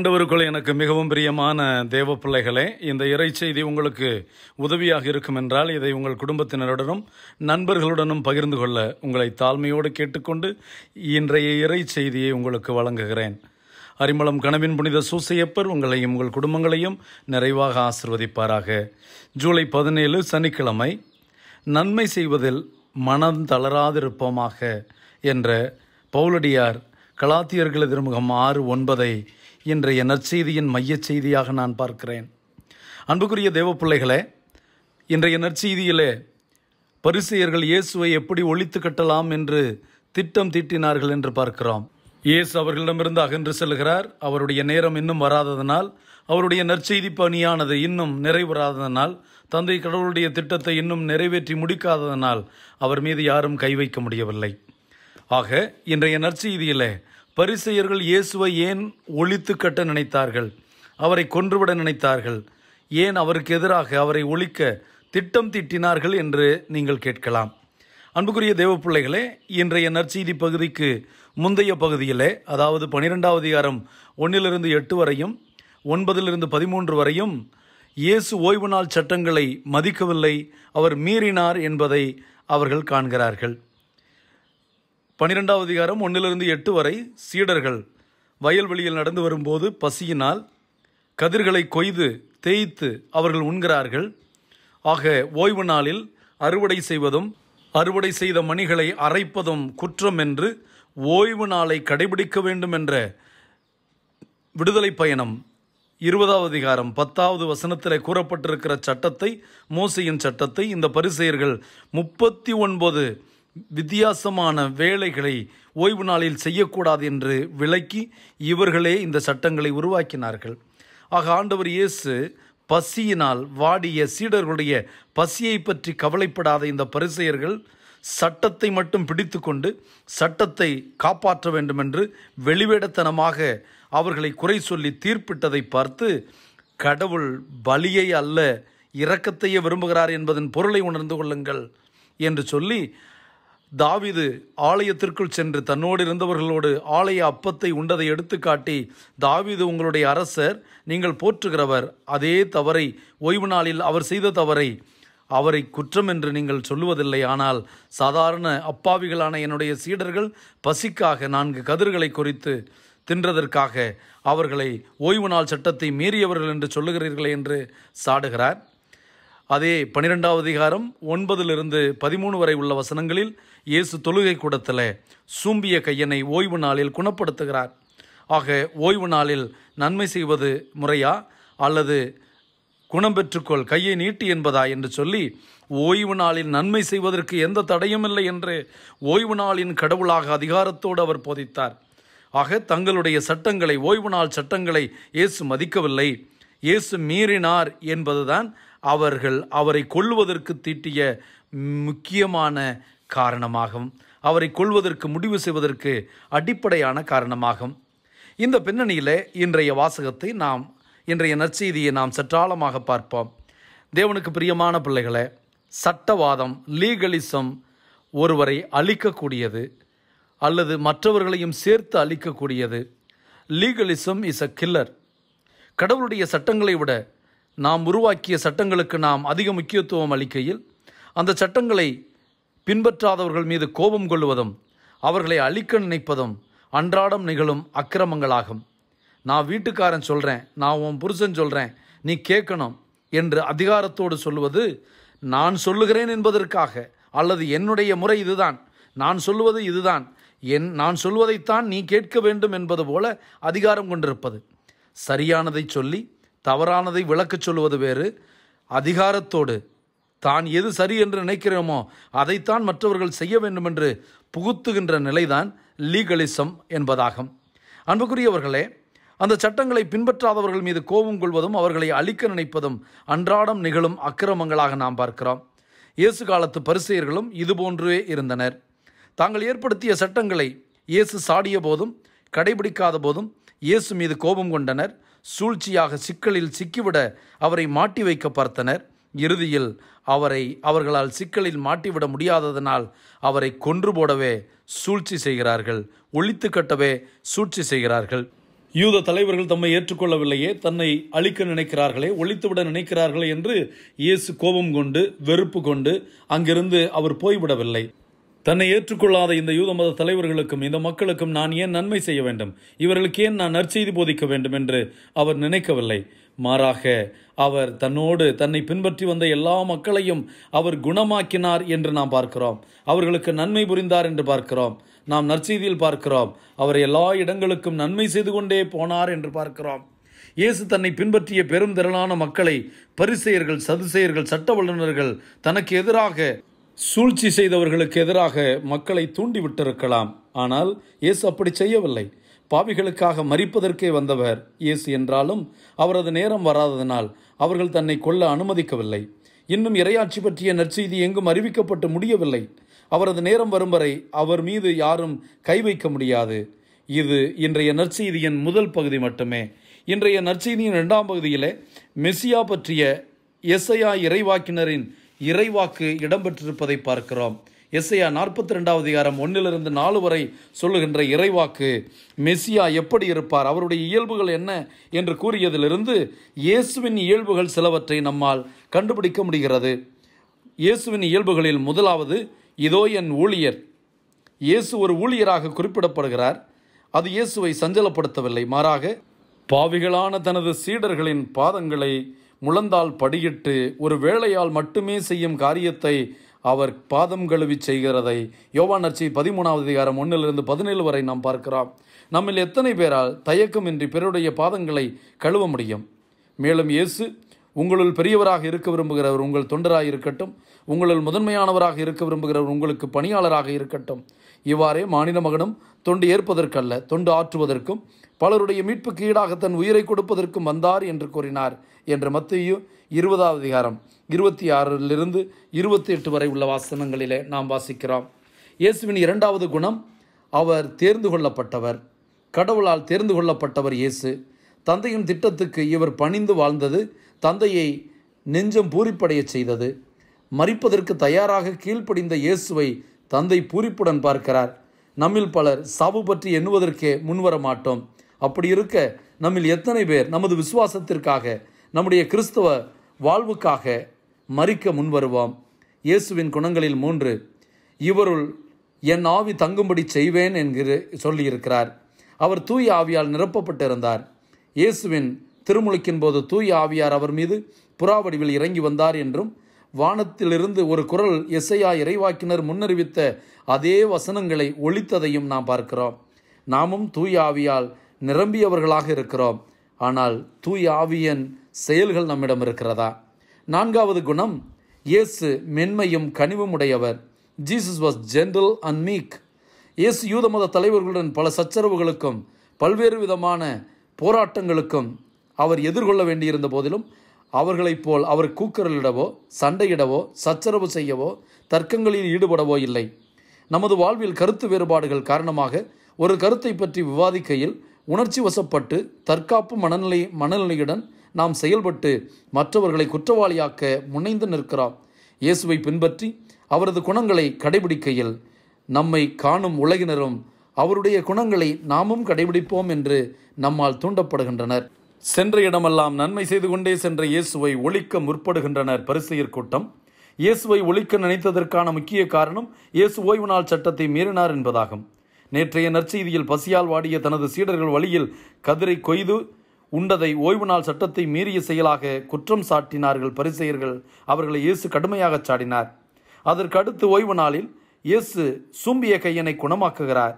ஆண்டவருக்குள் எனக்கு மிகவும் பிரியமான தேவ பிள்ளைகளே இந்த இறை செய்தி உங்களுக்கு உதவியாக இருக்கும் என்றால் இதை உங்கள் குடும்பத்தினருடனும் நண்பர்களுடனும் பகிர்ந்து கொள்ள உங்களை தாழ்மையோடு கேட்டுக்கொண்டு இன்றைய இறை செய்தியை உங்களுக்கு வழங்குகிறேன் அரிமளம் கனவின் புனித சூசையப்பர் உங்களையும் உங்கள் குடும்பங்களையும் நிறைவாக ஆசிர்வதிப்பாராக ஜூலை பதினேழு சனிக்கிழமை நன்மை செய்வதில் மனம் தளராதிருப்போமாக என்ற பவுலடியார் கலாத்தியர்கள் திருமுகம் ஆறு ஒன்பதை இன்றைய நற்செய்தியின் மையச் செய்தியாக நான் பார்க்கிறேன் அன்புக்குரிய தேவ பிள்ளைகளே இன்றைய நற்செய்தியிலே பரிசெயர்கள் இயேசுவை எப்படி ஒழித்து கட்டலாம் என்று திட்டம் தீட்டினார்கள் என்று பார்க்கிறோம் இயேசு அவர்களிடமிருந்து அகன்று செல்கிறார் அவருடைய நேரம் இன்னும் வராததனால் அவருடைய நற்செய்தி பணியானது இன்னும் நிறைவராததனால் தந்தை கடவுளுடைய திட்டத்தை இன்னும் நிறைவேற்றி முடிக்காததனால் அவர் மீது யாரும் கை வைக்க முடியவில்லை ஆக இன்றைய நற்செய்தியிலே பரிசெயர்கள் இயேசுவை ஏன் ஒழித்து கட்ட நினைத்தார்கள் அவரை கொன்றுவிட நினைத்தார்கள் ஏன் அவருக்கு எதிராக அவரை ஒழிக்க திட்டம் தீட்டினார்கள் என்று நீங்கள் கேட்கலாம் அன்புக்குரிய தேவ பிள்ளைகளே இன்றைய நற்செய்தி பகுதிக்கு முந்தைய பகுதியிலே அதாவது பனிரெண்டாவது அதிகாரம் ஒன்னிலிருந்து எட்டு வரையும் ஒன்பதிலிருந்து பதிமூன்று வரையும் இயேசு ஓய்வு நாள் சட்டங்களை மதிக்கவில்லை அவர் மீறினார் என்பதை அவர்கள் காண்கிறார்கள் பனிரெண்டாவது அதிகாரம் ஒன்றிலிருந்து எட்டு வரை சீடர்கள் வயல்வெளியில் நடந்து வரும்போது பசியினால் கதிர்களை கொய்து தேய்த்து அவர்கள் உண்கிறார்கள் ஆக ஓய்வு நாளில் அறுவடை செய்வதும் அறுவடை செய்த மணிகளை அரைப்பதும் குற்றம் என்று ஓய்வு நாளை கடைபிடிக்க வேண்டும் என்ற விடுதலை பயணம் இருபதாவது அதிகாரம் பத்தாவது வசனத்தில் கூறப்பட்டிருக்கிற சட்டத்தை மோசையின் சட்டத்தை இந்த பரிசெயர்கள் முப்பத்தி ஒன்பது வித்தியாசமான வேலைகளை ஓய்வு நாளில் செய்யக்கூடாது என்று விளக்கி இவர்களே இந்த சட்டங்களை உருவாக்கினார்கள் ஆக ஆண்டவர் இயேசு பசியினால் வாடிய சீடர்களுடைய பசியை பற்றி கவலைப்படாத இந்த பரிசெயர்கள் சட்டத்தை மட்டும் பிடித்துக்கொண்டு சட்டத்தை காப்பாற்ற வேண்டும் என்று வெளிவேடத்தனமாக அவர்களை குறை சொல்லி தீர்ப்பிட்டதை பார்த்து கடவுள் பலியை அல்ல இரக்கத்தையே விரும்புகிறார் என்பதன் பொருளை உணர்ந்து கொள்ளுங்கள் என்று சொல்லி தாவிது ஆலயத்திற்குள் சென்று தன்னோடு இருந்தவர்களோடு ஆலய அப்பத்தை உண்டதை எடுத்துக்காட்டி தாவிது உங்களுடைய அரசர் நீங்கள் போற்றுகிறவர் அதே தவறை ஓய்வு நாளில் அவர் செய்த தவறை அவரை குற்றம் என்று நீங்கள் சொல்லுவதில்லை ஆனால் சாதாரண அப்பாவிகளான என்னுடைய சீடர்கள் பசிக்காக நான்கு கதிர்களை குறித்து தின்றதற்காக அவர்களை ஓய்வு நாள் சட்டத்தை மீறியவர்கள் என்று சொல்லுகிறீர்களே என்று சாடுகிறார் அதே பனிரெண்டாவது அதிகாரம் ஒன்பதிலிருந்து பதிமூணு வரை உள்ள வசனங்களில் இயேசு தொழுகை கூடத்தில் சூம்பிய கையனை ஓய்வு நாளில் குணப்படுத்துகிறார் ஆக ஓய்வு நாளில் நன்மை செய்வது முறையா அல்லது குணம் பெற்றுக்கொள் கையை நீட்டி என்பதா என்று சொல்லி ஓய்வு நாளில் நன்மை செய்வதற்கு எந்த தடையும் இல்லை என்று ஓய்வு நாளின் கடவுளாக அதிகாரத்தோடு அவர் போதித்தார் ஆக தங்களுடைய சட்டங்களை ஓய்வு நாள் சட்டங்களை இயேசு மதிக்கவில்லை இயேசு மீறினார் என்பதுதான் அவர்கள் அவரை கொள்வதற்கு தீட்டிய முக்கியமான காரணமாகும் அவரை கொள்வதற்கு முடிவு செய்வதற்கு அடிப்படையான காரணமாகும் இந்த பின்னணியில் இன்றைய வாசகத்தை நாம் இன்றைய நற்செய்தியை நாம் சற்றாளமாக பார்ப்போம் தேவனுக்கு பிரியமான பிள்ளைகளே சட்டவாதம் லீகலிசம் ஒருவரை அழிக்கக்கூடியது அல்லது மற்றவர்களையும் சேர்த்து அழிக்கக்கூடியது லீகலிசம் இஸ் அ கில்லர் கடவுளுடைய சட்டங்களை விட நாம் உருவாக்கிய சட்டங்களுக்கு நாம் அதிக முக்கியத்துவம் அளிக்கையில் அந்த சட்டங்களை பின்பற்றாதவர்கள் மீது கோபம் கொள்வதும் அவர்களை அழிக்க நினைப்பதும் அன்றாடம் நிகழும் அக்கிரமங்களாகும் நான் வீட்டுக்காரன் சொல்கிறேன் நான் உன் புருஷன் சொல்கிறேன் நீ கேட்கணும் என்று அதிகாரத்தோடு சொல்லுவது நான் சொல்லுகிறேன் என்பதற்காக அல்லது என்னுடைய முறை இதுதான் நான் சொல்லுவது இதுதான் என் நான் சொல்வதைத்தான் நீ கேட்க வேண்டும் என்பது போல அதிகாரம் கொண்டிருப்பது சரியானதை சொல்லி தவறானதை விளக்கச் சொல்வது வேறு அதிகாரத்தோடு தான் எது சரி என்று நினைக்கிறோமோ அதைத்தான் மற்றவர்கள் செய்ய வேண்டும் என்று புகுத்துகின்ற நிலைதான் லீகலிசம் என்பதாகும் அன்புக்குரியவர்களே அந்த சட்டங்களை பின்பற்றாதவர்கள் மீது கோபம் கொள்வதும் அவர்களை அழிக்க நினைப்பதும் அன்றாடம் நிகழும் அக்கிரமங்களாக நாம் பார்க்கிறோம் இயேசு காலத்து பரிசெயர்களும் இதுபோன்றே இருந்தனர் தாங்கள் ஏற்படுத்திய சட்டங்களை இயேசு சாடிய போதும் கடைபிடிக்காத போதும் இயேசு மீது கோபம் கொண்டனர் சூழ்ச்சியாக சிக்கலில் சிக்கிவிட அவரை மாட்டி வைக்க பார்த்தனர் இறுதியில் அவரை அவர்களால் சிக்கலில் மாட்டிவிட முடியாததனால் அவரை கொன்று போடவே சூழ்ச்சி செய்கிறார்கள் ஒழித்து கட்டவே சூழ்ச்சி செய்கிறார்கள் யூத தலைவர்கள் தம்மை ஏற்றுக்கொள்ளவில்லையே தன்னை அழிக்க நினைக்கிறார்களே ஒழித்துவிட நினைக்கிறார்களே என்று இயேசு கோபம் கொண்டு வெறுப்பு கொண்டு அங்கிருந்து அவர் போய்விடவில்லை தன்னை ஏற்றுக்கொள்ளாத இந்த யூத மத தலைவர்களுக்கும் இந்த மக்களுக்கும் நான் ஏன் நன்மை செய்ய வேண்டும் இவர்களுக்கு ஏன் நான் நற்செய்தி போதிக்க வேண்டும் என்று அவர் நினைக்கவில்லை மாறாக அவர் தன்னோடு தன்னை பின்பற்றி வந்த எல்லா மக்களையும் அவர் குணமாக்கினார் என்று நாம் பார்க்கிறோம் அவர்களுக்கு நன்மை புரிந்தார் என்று பார்க்கிறோம் நாம் நற்செய்தியில் பார்க்கிறோம் அவர் எல்லா இடங்களுக்கும் நன்மை செய்து கொண்டே போனார் என்று பார்க்கிறோம் இயேசு தன்னை பின்பற்றிய பெரும் திரளான மக்களை பரிசெயர்கள் சதுசெயர்கள் சட்ட வல்லுநர்கள் தனக்கு எதிராக சூழ்ச்சி செய்தவர்களுக்கு எதிராக மக்களை தூண்டிவிட்டிருக்கலாம் ஆனால் இயேசு அப்படி செய்யவில்லை பாவிகளுக்காக மறிப்பதற்கே வந்தவர் இயேசு என்றாலும் அவரது நேரம் வராததனால் அவர்கள் தன்னை கொல்ல அனுமதிக்கவில்லை இன்னும் இரையாட்சி பற்றிய நற்செய்தி எங்கும் அறிவிக்கப்பட்டு முடியவில்லை அவரது நேரம் வரும் வரை அவர் மீது யாரும் கை வைக்க முடியாது இது இன்றைய நற்செய்தியின் முதல் பகுதி மட்டுமே இன்றைய நற்செய்தியின் இரண்டாம் பகுதியிலே மெஸ்ஸியா பற்றிய எஸ்ஐயா இறைவாக்கினரின் இறைவாக்கு இடம்பெற்றிருப்பதை பார்க்கிறோம் எஸ்ஐயா நாற்பத்தி ரெண்டாவது அதிகாரம் ஒன்னிலிருந்து நாலு வரை சொல்லுகின்ற இறைவாக்கு மெஸ்ஸியா எப்படி இருப்பார் அவருடைய இயல்புகள் என்ன என்று கூறியதிலிருந்து இயேசுவின் இயல்புகள் சிலவற்றை நம்மால் கண்டுபிடிக்க முடிகிறது இயேசுவின் இயல்புகளில் முதலாவது இதோ என் ஊழியர் இயேசு ஒரு ஊழியராக குறிப்பிடப்படுகிறார் அது இயேசுவை சஞ்சலப்படுத்தவில்லை மாறாக பாவிகளான தனது சீடர்களின் பாதங்களை முழந்தால் படியிட்டு ஒரு வேளையால் மட்டுமே செய்யும் காரியத்தை அவர் பாதம் கழுவி செய்கிறதை யோவான் நர்ச்சி பதிமூணாவது அதிகாரம் ஒன்றிலிருந்து பதினேழு வரை நாம் பார்க்கிறோம் நம்மில் எத்தனை பேரால் தயக்கமின்றி பிறருடைய பாதங்களை கழுவ முடியும் மேலும் இயேசு உங்களுள் பெரியவராக இருக்க விரும்புகிறவர் உங்கள் தொண்டராக இருக்கட்டும் உங்களுள் முதன்மையானவராக இருக்க விரும்புகிறவர் உங்களுக்கு பணியாளராக இருக்கட்டும் இவ்வாறே மாநில மகனும் தொண்டு ஏற்பதற்கல்ல தொண்டு ஆற்றுவதற்கும் பலருடைய மீட்புக்கு ஈடாக தன் உயிரை கொடுப்பதற்கும் வந்தார் என்று கூறினார் என்று மத்தியு இருபதாவது அதிகாரம் இருபத்தி ஆறிலிருந்து இருபத்தி எட்டு வரை உள்ள வாசனங்களிலே நாம் வாசிக்கிறோம் இயேசுவின் இரண்டாவது குணம் அவர் தேர்ந்து கொள்ளப்பட்டவர் கடவுளால் தேர்ந்து கொள்ளப்பட்டவர் இயேசு தந்தையின் திட்டத்துக்கு இவர் பணிந்து வாழ்ந்தது தந்தையை நெஞ்சம் பூரிப்படையச் செய்தது மறிப்பதற்கு தயாராக கீழ்ப்படிந்த இயேசுவை தந்தை பூரிப்புடன் பார்க்கிறார் நம்மில் பலர் சாவு பற்றி எண்ணுவதற்கே முன்வர மாட்டோம் அப்படி இருக்க நம்மில் எத்தனை பேர் நமது விசுவாசத்திற்காக நம்முடைய கிறிஸ்தவ வாழ்வுக்காக மறிக்க முன்வருவோம் இயேசுவின் குணங்களில் மூன்று இவருள் என் ஆவி தங்கும்படி செய்வேன் என்கிற சொல்லியிருக்கிறார் அவர் தூய ஆவியால் நிரப்பப்பட்டிருந்தார் இயேசுவின் திருமுழுக்கின் போது தூய ஆவியார் அவர் மீது புறாவடிவில் இறங்கி வந்தார் என்றும் வானத்திலிருந்து ஒரு குரல் எஸ்ஐயா இறைவாக்கினர் முன்னறிவித்த அதே வசனங்களை ஒழித்ததையும் நாம் பார்க்கிறோம் நாமும் தூய ஆவியால் நிரம்பியவர்களாக இருக்கிறோம் ஆனால் தூய ஆவியன் செயல்கள் நம்மிடம் இருக்கிறதா நான்காவது குணம் இயேசு மென்மையும் கனிவும் உடையவர் Jesus was gentle and meek இயேசு யூத மத தலைவர்களுடன் பல சச்சரவுகளுக்கும் பல்வேறு விதமான போராட்டங்களுக்கும் அவர் எதிர்கொள்ள வேண்டியிருந்த போதிலும் அவர்களைப் போல் அவர் கூக்குரலிடவோ சண்டையிடவோ சச்சரவு செய்யவோ தர்க்கங்களில் ஈடுபடவோ இல்லை நமது வாழ்வில் கருத்து வேறுபாடுகள் காரணமாக ஒரு கருத்தை பற்றி விவாதிக்கையில் உணர்ச்சி வசப்பட்டு தற்காப்பு மனநிலை மனநிலையுடன் நாம் செயல்பட்டு மற்றவர்களை குற்றவாளியாக்க முனைந்து நிற்கிறோம் இயேசுவை பின்பற்றி அவரது குணங்களை கடைபிடிக்கையில் நம்மை காணும் உலகினரும் அவருடைய குணங்களை நாமும் கடைபிடிப்போம் என்று நம்மால் தூண்டப்படுகின்றனர் சென்ற இடமெல்லாம் நன்மை செய்து கொண்டே சென்ற இயேசுவை ஒழிக்க முற்படுகின்றனர் பரிசெயர் கூட்டம் இயேசுவை ஒழிக்க நினைத்ததற்கான முக்கிய காரணம் இயேசு ஓய்வு நாள் சட்டத்தை மீறினார் என்பதாகும் நேற்றைய நற்செய்தியில் பசியால் வாடிய தனது சீடர்கள் வழியில் கதிரை கொய்து உண்டதை ஓய்வு நாள் சட்டத்தை மீறிய செயலாக குற்றம் சாட்டினார்கள் பரிசெயர்கள் அவர்களை இயேசு கடுமையாகச் சாடினார் அதற்கு அடுத்து ஓய்வு நாளில் இயேசு சூம்பிய கையனை குணமாக்குகிறார்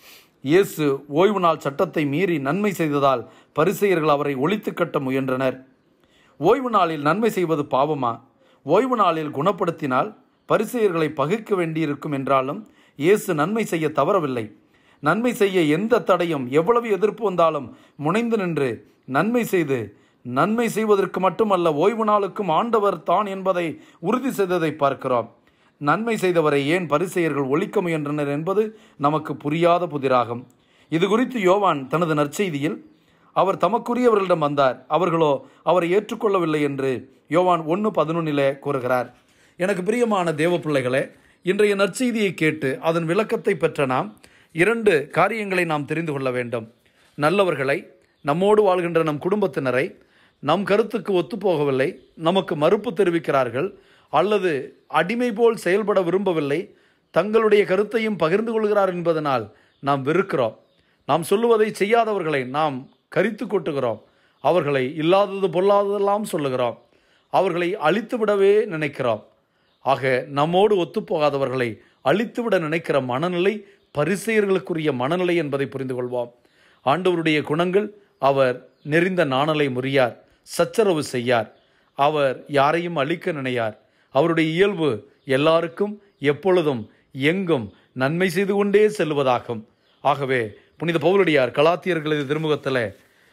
இயேசு ஓய்வு நாள் சட்டத்தை மீறி நன்மை செய்ததால் பரிசெயர்கள் அவரை ஒழித்து கட்ட முயன்றனர் ஓய்வு நாளில் நன்மை செய்வது பாவமா ஓய்வு நாளில் குணப்படுத்தினால் பரிசெயர்களை பகைக்க வேண்டியிருக்கும் என்றாலும் இயேசு நன்மை செய்ய தவறவில்லை நன்மை செய்ய எந்த தடையும் எவ்வளவு எதிர்ப்பு வந்தாலும் முனைந்து நின்று நன்மை செய்து நன்மை செய்வதற்கு மட்டுமல்ல ஓய்வு நாளுக்கும் ஆண்டவர் தான் என்பதை உறுதி செய்ததை பார்க்கிறோம் நன்மை செய்தவரை ஏன் பரிசெயர்கள் ஒழிக்க முயன்றனர் என்பது நமக்கு புரியாத புதிராகும் இது குறித்து யோவான் தனது நற்செய்தியில் அவர் தமக்குரியவர்களிடம் வந்தார் அவர்களோ அவரை ஏற்றுக்கொள்ளவில்லை என்று யோவான் ஒன்று பதினொன்னிலே கூறுகிறார் எனக்கு பிரியமான தேவ பிள்ளைகளே இன்றைய நற்செய்தியை கேட்டு அதன் விளக்கத்தை பெற்ற நாம் இரண்டு காரியங்களை நாம் தெரிந்து கொள்ள வேண்டும் நல்லவர்களை நம்மோடு வாழ்கின்ற நம் குடும்பத்தினரை நம் கருத்துக்கு ஒத்துப்போகவில்லை நமக்கு மறுப்பு தெரிவிக்கிறார்கள் அல்லது அடிமை போல் செயல்பட விரும்பவில்லை தங்களுடைய கருத்தையும் பகிர்ந்து கொள்கிறார் என்பதனால் நாம் வெறுக்கிறோம் நாம் சொல்லுவதை செய்யாதவர்களை நாம் கரித்து கொட்டுகிறோம் அவர்களை இல்லாதது பொல்லாததெல்லாம் சொல்லுகிறோம் அவர்களை அழித்து விடவே நினைக்கிறோம் ஆக நம்மோடு ஒத்துப்போகாதவர்களை அழித்துவிட நினைக்கிற மனநிலை பரிசெயர்களுக்குரிய மனநிலை என்பதை புரிந்து கொள்வோம் ஆண்டவருடைய குணங்கள் அவர் நெறிந்த நாணலை முறியார் சச்சரவு செய்யார் அவர் யாரையும் அழிக்க நினையார் அவருடைய இயல்பு எல்லாருக்கும் எப்பொழுதும் எங்கும் நன்மை செய்து கொண்டே செல்வதாகும் ஆகவே புனித பவுலடியார் கலாத்தியர்களது திருமுகத்தில்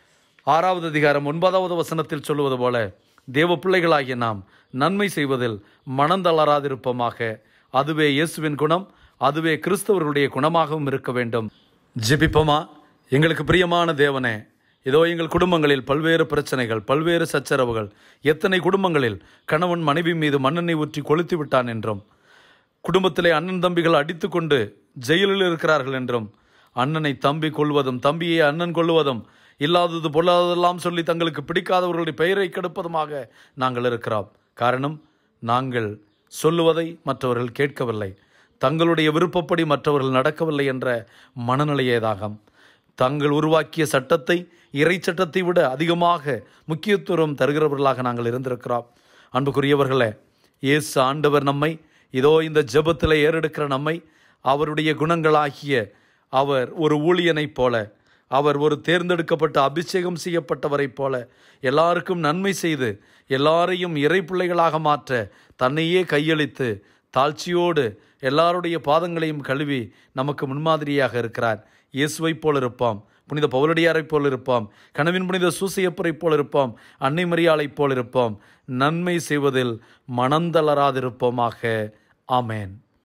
ஆறாவது அதிகாரம் ஒன்பதாவது வசனத்தில் சொல்லுவது போல தேவ பிள்ளைகளாகிய நாம் நன்மை செய்வதில் மனந்தளராதிருப்போமாக அதுவே இயேசுவின் குணம் அதுவே கிறிஸ்தவர்களுடைய குணமாகவும் இருக்க வேண்டும் ஜெபிப்போமா எங்களுக்கு பிரியமான தேவனே இதோ எங்கள் குடும்பங்களில் பல்வேறு பிரச்சனைகள் பல்வேறு சச்சரவுகள் எத்தனை குடும்பங்களில் கணவன் மனைவி மீது மண்ணெண்ணெய் ஊற்றி கொளுத்தி விட்டான் என்றும் குடும்பத்திலே அண்ணன் தம்பிகள் அடித்துக்கொண்டு ஜெயிலில் இருக்கிறார்கள் என்றும் அண்ணனை தம்பி கொள்வதும் தம்பியை அண்ணன் கொள்வதும் இல்லாதது பொல்லாததெல்லாம் சொல்லி தங்களுக்கு பிடிக்காதவர்களுடைய பெயரை கெடுப்பதுமாக நாங்கள் இருக்கிறோம் காரணம் நாங்கள் சொல்லுவதை மற்றவர்கள் கேட்கவில்லை தங்களுடைய விருப்பப்படி மற்றவர்கள் நடக்கவில்லை என்ற மனநிலையேதாகும் தாங்கள் உருவாக்கிய சட்டத்தை இறை சட்டத்தை விட அதிகமாக முக்கியத்துவம் தருகிறவர்களாக நாங்கள் இருந்திருக்கிறோம் அன்புக்குரியவர்களே இயேசு ஆண்டவர் நம்மை இதோ இந்த ஜெபத்தில் ஏறெடுக்கிற நம்மை அவருடைய குணங்களாகிய அவர் ஒரு ஊழியனைப் போல அவர் ஒரு தேர்ந்தெடுக்கப்பட்ட அபிஷேகம் செய்யப்பட்டவரைப் போல எல்லாருக்கும் நன்மை செய்து எல்லாரையும் இறை பிள்ளைகளாக மாற்ற தன்னையே கையளித்து தாழ்ச்சியோடு எல்லாருடைய பாதங்களையும் கழுவி நமக்கு முன்மாதிரியாக இருக்கிறார் இயேசுவைப் போல் இருப்பாம் புனித பவுலடியாரைப் போல் இருப்பாம் கனவின் புனித சூசையப்பரைப் போல் இருப்பாம் அன்னை மரியாளைப் போல் இருப்பாம் நன்மை செய்வதில் மனந்தளராதிருப்போமாக ஆமேன்